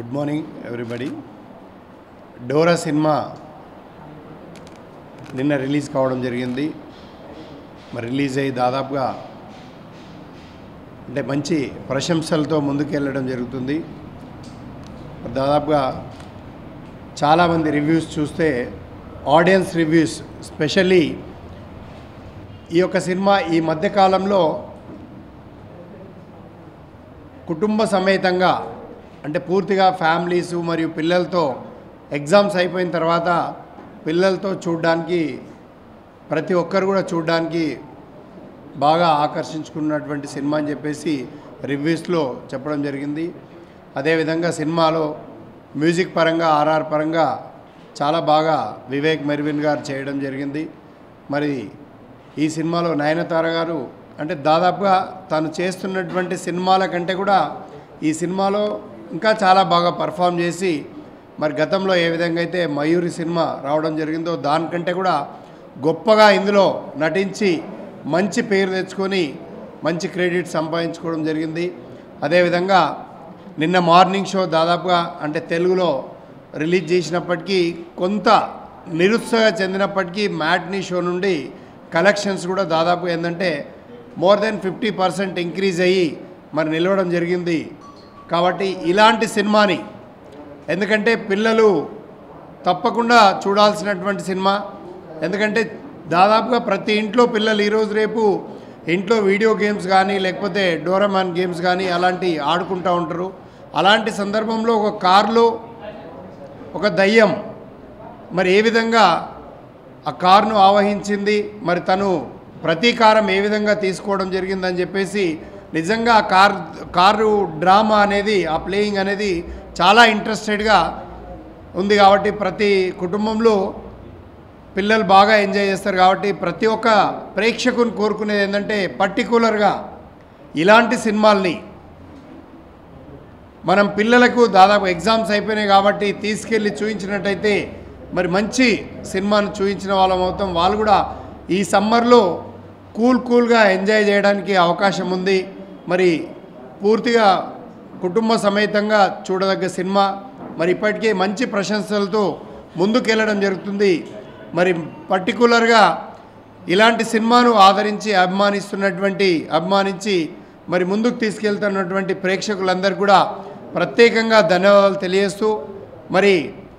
Good morning everybody Dora cinema నిన్న release కావడం జరిగింది మరి రిలీజ్ అయ్యి దాదాపుగా అంటే మంచి ప్రశంసలతో ముందుకెళ్ళడం జరుగుతుంది మరి దాదాపుగా చాలామంది రివ్యూస్ చూస్తే ఆడియన్స్ రివ్యూస్ స్పెషల్లీ ఈ యొక్క సినిమా ఈ మధ్యకాలంలో కుటుంబ సమేతంగా అంటే పూర్తిగా ఫ్యామిలీస్ మరియు పిల్లలతో ఎగ్జామ్స్ అయిపోయిన తర్వాత పిల్లలతో చూడడానికి ప్రతి ఒక్కరు కూడా చూడడానికి బాగా ఆకర్షించుకున్నటువంటి సినిమా అని చెప్పేసి రివ్యూస్లో చెప్పడం జరిగింది అదేవిధంగా సినిమాలో మ్యూజిక్ పరంగా ఆర్ఆర్ పరంగా చాలా బాగా వివేక్ మెర్విన్ గారు చేయడం జరిగింది మరి ఈ సినిమాలో నయనతార గారు అంటే దాదాపుగా తను చేస్తున్నటువంటి సినిమాల కంటే కూడా ఈ సినిమాలో ఇంకా చాలా బాగా పర్ఫామ్ చేసి మరి గతంలో ఏ విధంగా అయితే మయూరి సినిమా రావడం జరిగిందో దానికంటే కూడా గొప్పగా ఇందులో నటించి మంచి పేరు తెచ్చుకొని మంచి క్రెడిట్ సంపాదించుకోవడం జరిగింది అదేవిధంగా నిన్న మార్నింగ్ షో దాదాపుగా అంటే తెలుగులో రిలీజ్ చేసినప్పటికీ కొంత నిరుత్సాహ చెందినప్పటికీ మ్యాట్నీ షో నుండి కలెక్షన్స్ కూడా దాదాపు ఏంటంటే more than fifty percent increase అయ్యి మరి నిలవడం జరిగింది కాబట్టి ఇలాంటి సినిమాని ఎందుకంటే పిల్లలు తప్పకుండా చూడాల్సినటువంటి సినిమా ఎందుకంటే దాదాపుగా ప్రతి ఇంట్లో పిల్లలు ఈరోజు రేపు ఇంట్లో వీడియో గేమ్స్ కానీ లేకపోతే డోరమాన్ గేమ్స్ కానీ అలాంటి ఆడుకుంటూ ఉంటారు అలాంటి సందర్భంలో ఒక కారులో ఒక దయ్యం మరి ఏ విధంగా ఆ కారును ఆవహించింది మరి తను ప్రతీకారం ఏ విధంగా తీసుకోవడం జరిగిందని చెప్పేసి నిజంగా ఆ కార్ కారు డ్రామా అనేది ఆ ప్లేయింగ్ అనేది చాలా ఇంట్రెస్టెడ్గా ఉంది కాబట్టి ప్రతి కుటుంబంలో పిల్లలు బాగా ఎంజాయ్ చేస్తారు కాబట్టి ప్రతి ఒక్క ప్రేక్షకుని కోరుకునేది ఏంటంటే పర్టికులర్గా ఇలాంటి సినిమాల్ని మనం పిల్లలకు దాదాపు ఎగ్జామ్స్ అయిపోయినాయి కాబట్టి తీసుకెళ్ళి చూపించినట్టయితే మరి మంచి సినిమాను చూపించిన వాళ్ళం అవుతాం వాళ్ళు కూడా ఈ సమ్మర్లో కూల్ కూల్గా ఎంజాయ్ చేయడానికి అవకాశం ఉంది మరి పూర్తిగా కుటుంబ సమేతంగా చూడదగ్గ సినిమా మరి ఇప్పటికే మంచి ప్రశంసలతో ముందుకెళ్ళడం జరుగుతుంది మరి పర్టికులర్గా ఇలాంటి సినిమాను ఆదరించి అభిమానిస్తున్నటువంటి అభిమానించి మరి ముందుకు తీసుకెళ్తున్నటువంటి ప్రేక్షకులందరికీ కూడా ప్రత్యేకంగా ధన్యవాదాలు తెలియజేస్తూ మరి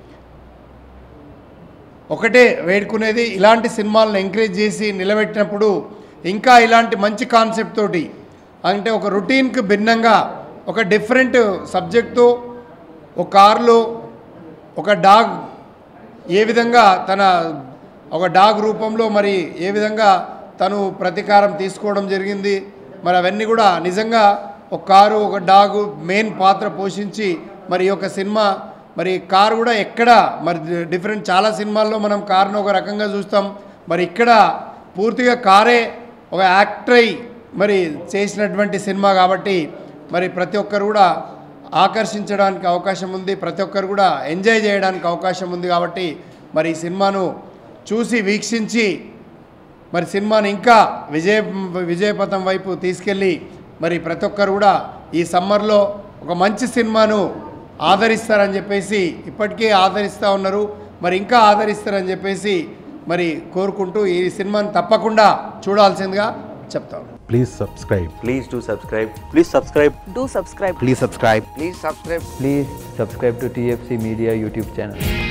ఒకటే వేడుకునేది ఇలాంటి సినిమాలను ఎంకరేజ్ చేసి నిలబెట్టినప్పుడు ఇంకా ఇలాంటి మంచి కాన్సెప్ట్ తోటి అంటే ఒక రొటీన్కి భిన్నంగా ఒక డిఫరెంట్ సబ్జెక్ట్తో ఒక కారులో ఒక డాగ్ ఏ విధంగా తన ఒక డాగ్ రూపంలో మరి ఏ విధంగా తను ప్రతీకారం తీసుకోవడం జరిగింది మరి అవన్నీ కూడా నిజంగా ఒక కారు ఒక డాగు మెయిన్ పాత్ర పోషించి మరి ఈ యొక్క సినిమా మరి కారు కూడా ఎక్కడ మరి డిఫరెంట్ చాలా సినిమాల్లో మనం కారును ఒక రకంగా చూస్తాం మరి ఇక్కడ పూర్తిగా కారే ఒక యాక్టర్ అయి మరి చేసినటువంటి సినిమా కాబట్టి మరి ప్రతి ఒక్కరు కూడా ఆకర్షించడానికి అవకాశం ఉంది ప్రతి ఒక్కరు కూడా ఎంజాయ్ చేయడానికి అవకాశం ఉంది కాబట్టి మరి ఈ సినిమాను చూసి వీక్షించి మరి సినిమాని ఇంకా విజయ విజయపథం వైపు తీసుకెళ్ళి మరి ప్రతి ఒక్కరు కూడా ఈ సమ్మర్లో ఒక మంచి సినిమాను ఆదరిస్తారని చెప్పేసి ఇప్పటికే ఆదరిస్తూ ఉన్నారు మరి ఇంకా ఆదరిస్తారని చెప్పేసి మరి కోరుకుంటూ ఈ సినిమాని తప్పకుండా చూడాల్సిందిగా చెప్తాను Please subscribe. Please do subscribe. Please subscribe. Do subscribe. Please subscribe. Please subscribe. Please subscribe to TFC Media YouTube channel.